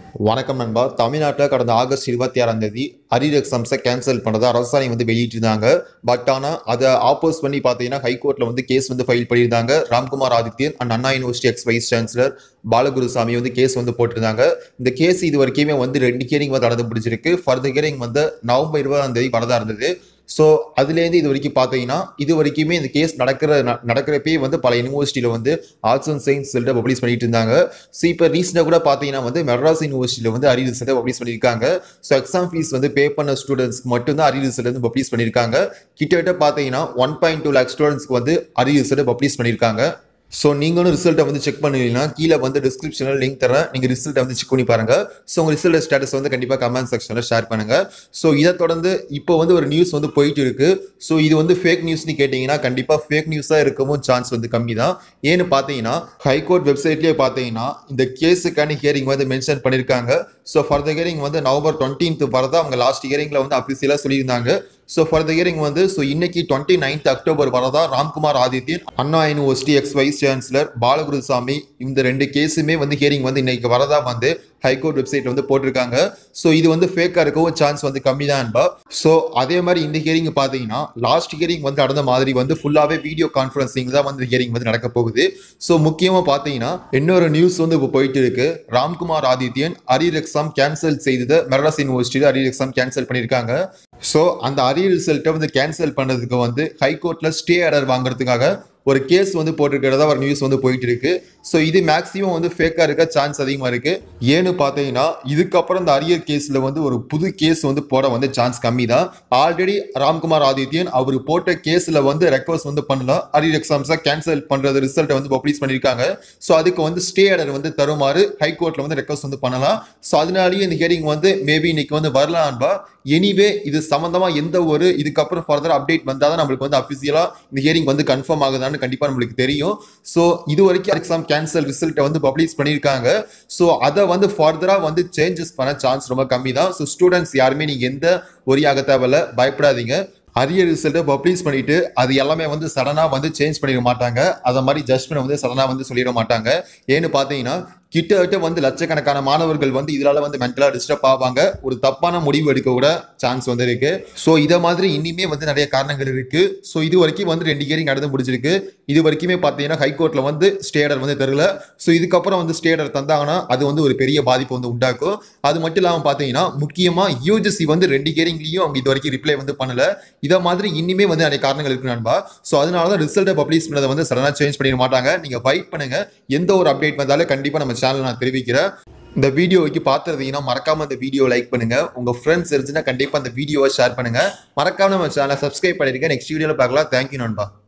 வணக்கம் நண்பா தமிழ்நாட்டில் கடந்த ஆகஸ்ட் இருபத்தி ஆறாம் தேதி அரியர் எக்ஸாம்ஸை கேன்சல் பண்ணதை அரசாணை வந்து வெளியிட்டிருந்தாங்க பட் ஆனால் அதை ஆப்போஸ் பண்ணி பார்த்தீங்கன்னா ஹைகோர்ட்டில் வந்து கேஸ் வந்து ஃபைல் பண்ணியிருந்தாங்க Ramkumar Adityan and Anna university ex vice chancellor Balagurusamy வந்து கேஸ் வந்து போட்டிருந்தாங்க இந்த கேஸ் இது வரைக்குமே வந்து ரெண்டு ஹியரிங் வந்து நடந்து பிடிச்சிருக்கு ஃபர்தர் ஹியரிங் வந்து நவம்பர் இருபதாம் தேதி வரதா இருந்தது ஸோ அதுலேருந்து இது வரைக்கும் பார்த்தீங்கன்னா இது வரைக்குமே இந்த கேஸ் நடக்கிற ந- நடக்கிறப்பே வந்து பல யூனிவர்சிட்டியில் வந்து ஆர்ட்ஸ் அண்ட் சயின்ஸ் ரிசல்ட்டை பப்ளிஷ் பண்ணிட்டு இருந்தாங்க ஸோ இப்போ ரீசெண்டாக கூட பார்த்தீங்கன்னா வந்து மெட்ராஸ் யூனிவர்சிட்டியில் வந்து அரி ரிசல்ட்டை பப்ளிஷ் பண்ணியிருக்காங்க ஸோ எக்ஸாம் ஃபீஸ் வந்து பே பண்ண ஸ்டூடெண்ட்ஸ்க்கு மட்டும்தான் அரி ரிசல்ட் வந்து பப்ளிஷ் பண்ணியிருக்காங்க கிட்டத்தட்ட பார்த்தீங்கன்னா ஒன் பாயிண்ட் டூ லேக் ஸ்டூடெண்ட்ஸ்க்கு வந்து அரி ரிசல்ட்டை பப்ளிஷ் பண்ணியிருக்காங்க ஸோ நீங்களும் ரிசல்ட்டை வந்து செக் பண்ணுவீங்கன்னா கீழே வந்து டிஸ்கிரிப்ஷனில் லிங்க் தரேன் நீங்கள் ரிசல்ட்டை வந்து செக் பண்ணி பாருங்க ஸோ உங்கள் ரிசல்ட் ஸ்டேட்டஸ் வந்து கண்டிப்பாக கமெண்ட் செக்ஷனில் ஷேர் பண்ணுங்க ஸோ இதை தொடர்ந்து இப்போ வந்து ஒரு நியூஸ் வந்து போயிட்டு இருக்கு ஸோ இது வந்து ஃபேக் நியூஸ்னு கேட்டிங்கன்னா கண்டிப்பாக ஃபேக் நியூஸாக இருக்கவும் சான்ஸ் வந்து கம்மி தான் ஏன்னு பார்த்தீங்கன்னா ஹைகோர்ட் வெப்சைட்லேயே பார்த்தீங்கன்னா இந்த கேஸுக்கான ஹியரிங் வந்து மென்ஷன் பண்ணியிருக்காங்க ஸோ ஃபர்தர் ஹியரிங் வந்து நவம்பர் டுவெண்ட்டீன்த் வரதா அவங்க லாஸ்ட் ஹியரிங்கில் வந்து அஃபிஷியலாக சொல்லியிருந்தாங்க ஸோ ஃபர்தர் ஹியரிங் வந்து ஸோ இன்னைக்கு டுவெண்ட்டி நைன்த் அக்டோபர் வரதா Ramkumar Adityan Anna university ex vice chancellor Balagurusamy இந்த ரெண்டு கேஸுமே வந்து ஹியரிங் வந்து இன்னைக்கு வரதா வந்து ஹைகோர்ட் வெப்சைட் வந்து போட்டிருக்காங்க ஸோ இது வந்து ஃபேக்காக இருக்கவும் சான்ஸ் வந்து கம்மி தான்பா ஸோ அதே மாதிரி இந்த ஹியரிங் பார்த்தீங்கன்னா லாஸ்ட் ஹியரிங் வந்து நடந்த மாதிரி வந்து ஃபுல்லாகவே வீடியோ கான்ஃபரன்சிங் தான் வந்து ஹியரிங் வந்து நடக்க போகுது ஸோ முக்கியமாக பார்த்தீங்கன்னா இன்னொரு நியூஸ் வந்து இப்போ போயிட்டு இருக்கு Ramkumar Adityan arrear exam cancel செய்தது மெட்ராஸ் யூனிவர்சிட்டியில் அரியர் எக்ஸாம் கேன்சல் பண்ணியிருக்காங்க ஸோ அந்த அரியர் ரிசல்ட்டை வந்து கேன்சல் பண்ணதுக்கு வந்து ஹைகோர்ட்டில் ஸ்டே ஆர்டர் வாங்குறதுக்காக ஒரு கேஸ் வந்து போட்டிருக்கிறதா ஒரு நியூஸ் வந்து போயிட்டு இருக்கு ஸோ இது மேக்ஸிமம் வந்து ஃபேக்காக இருக்க சான்ஸ் அதிகமாக இருக்கு ஏன்னு பார்த்தீங்கன்னா இதுக்கப்புறம் இந்த அரியர் கேஸில் வந்து ஒரு புது கேஸ் வந்து போட வந்து சான்ஸ் கம்மி தான் ஆல்ரெடி ராம்குமார் ஆதித்யன் அவர் போட்ட கேஸில் வந்து ரெக்வஸ்ட் வந்து பண்ணலாம் அரியர் எக்ஸாம்ஸை கேன்சல் பண்ணுறது ரிசல்ட்டை வந்து பப்ளிஷ் பண்ணியிருக்காங்க ஸோ அதுக்கு வந்து ஸ்டே ஆர்டர் வந்து தருமாறு ஹைகோர்ட்டில் வந்து ரெக்வஸ்ட் வந்து பண்ணலாம் ஸோ அதனாலேயே இந்த ஹியரிங் வந்து மேபி இன்னைக்கு வந்து வரலான்பா எனிவே இது சம்மந்தமா எந்த ஒரு இதுக்கப்புறம் ஃபர்தர் அப்டேட் வந்தால் தான் நம்மளுக்கு வந்து அஃபிஷியலாக இந்த ஹியரிங் வந்து கன்ஃபார்ம் ஆகுதான்னு கண்டிப்பாக நம்மளுக்கு தெரியும் ஸோ இது வரைக்கும் எக்ஸாம் கேன்சல் ரிசல்ட்டை வந்து பப்ளிஷ் பண்ணியிருக்காங்க ஸோ அதை வந்து ஃபர்தராக வந்து சேஞ்சஸ் பண்ண சான்ஸ் ரொம்ப கம்மி தான் ஸோ ஸ்டூடெண்ட்ஸ் யாருமே நீங்கள் எந்த ஒரியாக தேவையில்ல பயப்படாதீங்க அரிய ரிசல்ட்டை பப்ளிஷ் பண்ணிட்டு அது எல்லாமே வந்து சடனாக வந்து சேஞ்ச் பண்ணிட மாட்டாங்க அதை மாதிரி ஜட்மெண்ட் வந்து சடனாக வந்து சொல்லிட மாட்டாங்க ஏன்னு பார்த்தீங்கன்னா கிட்டத்தட்ட வந்து லட்சக்கணக்கான மாணவர்கள் வந்து இதனால வந்து மென்டலாக டிஸ்டர்ப் ஆவாங்க ஒரு தப்பான முடிவு எடுக்க கூட சான்ஸ் வந்து இருக்கு ஸோ இதை மாதிரி இனிமே வந்து நிறைய காரணங்கள் இருக்கு ஸோ இது வரைக்கும் வந்து ரெண்டு ஹியரிங் நடந்து முடிச்சிருக்கு இது வரைக்குமே பார்த்தீங்கன்னா ஹைகோர்ட்டில் வந்து ஸ்டேடர் வந்து தரல ஸோ இதுக்கப்புறம் வந்து ஸ்டேடர் தந்தாங்கன்னா அது வந்து ஒரு பெரிய பாதிப்பு வந்து உண்டாக்கும் அது மட்டும் இல்லாமல் பார்த்தீங்கன்னா முக்கியமாக யூஜிசி வந்து ரெண்டு ஹியரிங்லையும் அவங்க இது வரைக்கும் ரிப்ளை வந்து பண்ணல இதை மாதிரி இனிமே வந்து நிறைய காரணங்கள் இருக்கு நண்பா ஸோ அதனால தான் ரிசல்ட்டை பப்ளிஷ் பண்ணதை வந்து சடனாக சேஞ்ச் பண்ணிட மாட்டாங்க நீங்கள் ஃபைட் பண்ணுங்க எந்த ஒரு அப்டேட் வந்தாலும் கண்டிப்பாக நம்ம சேனல் நான் தெரிவிக்கிறேன் இந்த வீடியோவுக்கு பார்த்துருந்தீங்கன்னா மறக்காம இந்த வீடியோ லைக் பண்ணுங்க உங்க ஃப்ரெண்ட்ஸ் இருந்துச்சுன்னா கண்டிப்பாக அந்த வீடியோவை ஷேர் பண்ணுங்க மறக்காம நம்ம சேனலை சப்ஸ்கிரைப் பண்ணிருங்க நெக்ஸ்ட் வீடியோவில் பார்க்கலாம் தேங்க்யூ நண்பா